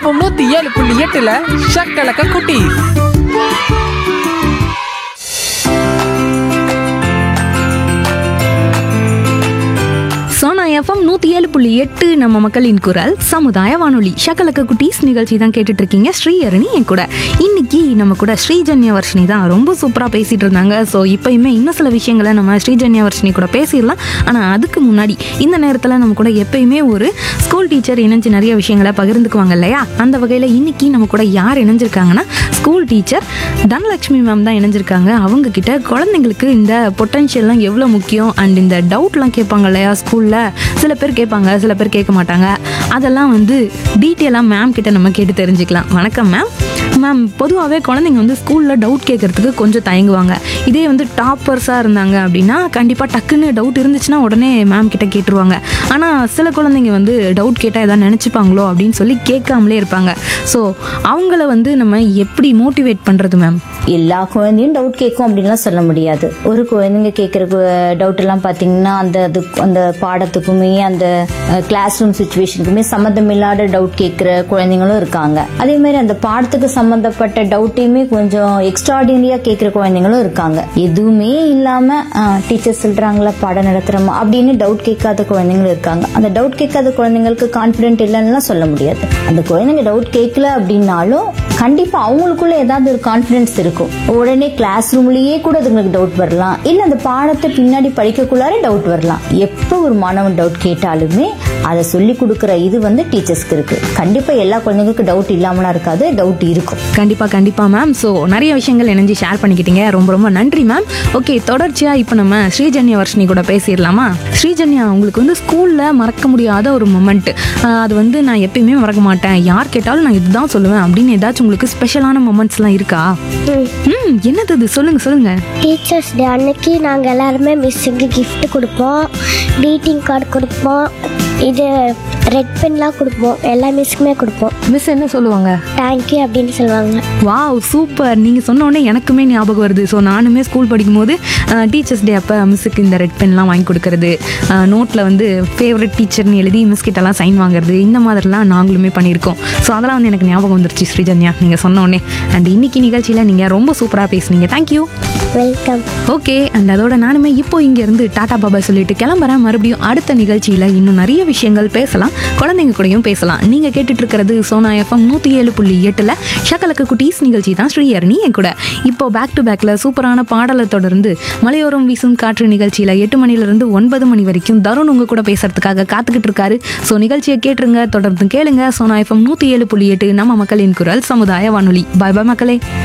FM நூத்தி ஏழு புள்ளி எட்டுல ஷக்கலக்க குட்டி சோனா எஃப்எம் நூற்றி ஏழு புள்ளி எட்டு நம்ம மக்களின் குரல் சமுதாய வானொலி ஷக்கலக்க குட்டீஸ் நிகழ்ச்சி தான் கேட்டுட்டு இருக்கீங்க ஸ்ரீஹரணி என் கூட இன்னைக்கு நம்ம கூட ஸ்ரீஜன்யா வர்ஷினி தான் ரொம்ப சூப்பராக பேசிட்டு இருந்தாங்க ஸோ இப்பயுமே இன்னும் சில விஷயங்களை நம்ம ஸ்ரீஜன்யா வர்ஷினி கூட பேசிடலாம் ஆனால் அதுக்கு முன்னாடி இந்த நேரத்தில் நம்ம கூட எப்பயுமே ஒரு ஸ்கூல் டீச்சர் இணைஞ்சு நிறைய விஷயங்களை பகிர்ந்துக்குவாங்க இல்லையா அந்த வகையில் இன்னைக்கு நம்ம கூட யார் இணைஞ்சிருக்காங்கன்னா ஸ்கூல் டீச்சர் தனலட்சுமி மேம் தான் இணைஞ்சிருக்காங்க அவங்க கிட்ட குழந்தைங்களுக்கு இந்த பொட்டன்ஷியல்லாம் எவ்வளோ முக்கியம் அண்ட் இந்த டவுட்லாம் கேட்பாங்க இல்லையா ஸ்கூலில் சில பேர் கேட்பாங்க சில பேர் கேட்க மாட்டாங்க அதெல்லாம் வந்து டீட்டெயிலாக மேம் கிட்ட நம்ம கேட்டு தெரிஞ்சுக்கலாம் வணக்கம் மேம் மேம் பொதுவாகவே குழந்தைங்க வந்து ஸ்கூலில் டவுட் கேட்கறதுக்கு கொஞ்சம் தயங்குவாங்க இதே வந்து டாப்பர்ஸாக இருந்தாங்க அப்படின்னா கண்டிப்பாக டக்குன்னு டவுட் இருந்துச்சுன்னா உடனே மேம் கிட்ட கேட்டுருவாங்க ஆனால் சில குழந்தைங்க வந்து டவுட் கேட்டால் எதாவது நினச்சிப்பாங்களோ அப்படின்னு சொல்லி கேட்காமலே இருப்பாங்க ஸோ அவங்கள வந்து நம்ம எப்படி மோட்டிவேட் பண்ணுறது மேம் எல்லா குழந்தையும் டவுட் கேட்கும் அப்படின்லாம் சொல்ல முடியாது ஒரு குழந்தைங்க கேட்குற டவுட் எல்லாம் பார்த்தீங்கன்னா அந்த அது அந்த பாடத்துக்குமே அந்த கிளாஸ் ரூம் சுச்சுவேஷனுக்குமே சம்மந்தம் இல்லாத டவுட் கேட்குற குழந்தைங்களும் இருக்காங்க அதே மாதிரி அந்த பாடத்துக்கு சம்மந்தப்பட்ட டவுட்டையுமே கொஞ்சம் எக்ஸ்ட்ராடினரியா கேட்குற குழந்தைங்களும் இருக்காங்க எதுவுமே இல்லாம டீச்சர் சொல்றாங்களா பாடம் நடத்துறோமா அப்படின்னு டவுட் கேட்காத குழந்தைங்களும் இருக்காங்க அந்த டவுட் கேட்காத குழந்தைங்களுக்கு கான்பிடென்ட் இல்லைன்னா சொல்ல முடியாது அந்த குழந்தைங்க டவுட் கேட்கல அப்படின்னாலும் கண்டிப்பா அவங்களுக்குள்ள ஏதாவது ஒரு கான்பிடன்ஸ் இருக்கும் உடனே கிளாஸ் ரூம்லயே கூட அதுங்களுக்கு டவுட் வரலாம் இல்ல அந்த பாடத்தை பின்னாடி படிக்கக்குள்ளார டவுட் வரலாம் எப்போ ஒரு மாணவன் டவுட் கேட்டாலுமே அதை சொல்லி கொடுக்கிற இது வந்து டீச்சர்ஸ்க்கு இருக்கு கண்டிப்பா எல்லா குழந்தைங்களுக்கும் டவுட் இல்லாமலாம் இருக்காது டவுட் இருக்கும் கண்டிப்பாக கண்டிப்பாக மேம் ஸோ நிறைய விஷயங்கள் இணைஞ்சு ஷேர் பண்ணிக்கிட்டீங்க ரொம்ப ரொம்ப நன்றி மேம் ஓகே தொடர்ச்சியாக இப்போ நம்ம ஸ்ரீஜன்யா வர்ஷினி கூட பேசிடலாமா ஸ்ரீஜன்யா உங்களுக்கு வந்து ஸ்கூலில் மறக்க முடியாத ஒரு மொமெண்ட் அது வந்து நான் எப்பயுமே மறக்க மாட்டேன் யார் கேட்டாலும் நான் இதுதான் சொல்லுவேன் அப்படின்னு ஏதாச்சும் உங்களுக்கு ஸ்பெஷலான மொமெண்ட்ஸ்லாம் இருக்கா ம் என்னது அது சொல்லுங்க சொல்லுங்க டீச்சர்ஸ் டே அன்னைக்கு நாங்கள் எல்லாருமே மிஸ்ஸுக்கு gift கொடுப்போம் greeting கார்டு கொடுப்போம் இது ரெட் பென்லாம் கொடுப்போம் எல்லா மிஸ்க்குமே கொடுப்போம் மிஸ் என்ன சொல்லுவாங்க தேங்க்யூ அப்படின்னு சொல்லுவாங்க வாவ் சூப்பர் நீங்கள் சொன்ன உடனே எனக்குமே ஞாபகம் வருது ஸோ நானுமே ஸ்கூல் படிக்கும்போது டீச்சர்ஸ் டே அப்போ மிஸ்ஸுக்கு இந்த ரெட் பென்லாம் வாங்கி கொடுக்கறது நோட்டில் வந்து ஃபேவரட் டீச்சர்னு எழுதி மிஸ் கிட்டலாம் சைன் வாங்குறது இந்த மாதிரிலாம் நாங்களுமே பண்ணியிருக்கோம் ஸோ அதெல்லாம் வந்து எனக்கு ஞாபகம் வந்துருச்சு ஸ்ரீஜன்யா நீங்கள் சொன்ன உடனே அண்ட் இன்னைக்கு நிகழ்ச்சியில் நீங்கள் ரொம்ப சூப்பராக பேசுனீங்க தேங்க்யூ வெல்கம் ஓகே அண்ட் அதோட நானுமே இப்போ இங்கேருந்து டாடா பாபா சொல்லிட்டு கிளம்புறேன் மறுபடியும் அடுத்த நிகழ்ச்சியில் இன்னும் நிறைய விஷயங்கள் பேசலாம் குழந்தைங்க கூடயும் பேசலாம் நீங்கள் கேட்டுட்டு இருக்கிறது சோனா எஃப்எம் நூற்றி ஏழு புள்ளி எட்டில் ஷக்கலக்கு குட்டீஸ் நிகழ்ச்சி தான் ஸ்ரீஹரணி என் கூட இப்போ பேக் டு பேக்கில் சூப்பரான பாடலை தொடர்ந்து மலையோரம் வீசும் காற்று நிகழ்ச்சியில் எட்டு மணிலேருந்து ஒன்பது மணி வரைக்கும் தருண் உங்க கூட பேசுறதுக்காக காத்துக்கிட்டு இருக்காரு ஸோ நிகழ்ச்சியை கேட்டுருங்க தொடர்ந்து கேளுங்க சோனா எஃப்எம் நூற்றி ஏழு புள்ளி எட்டு நம்ம மக்களின் குரல் சமுதாய வானொலி பாய் பாய் மக்களே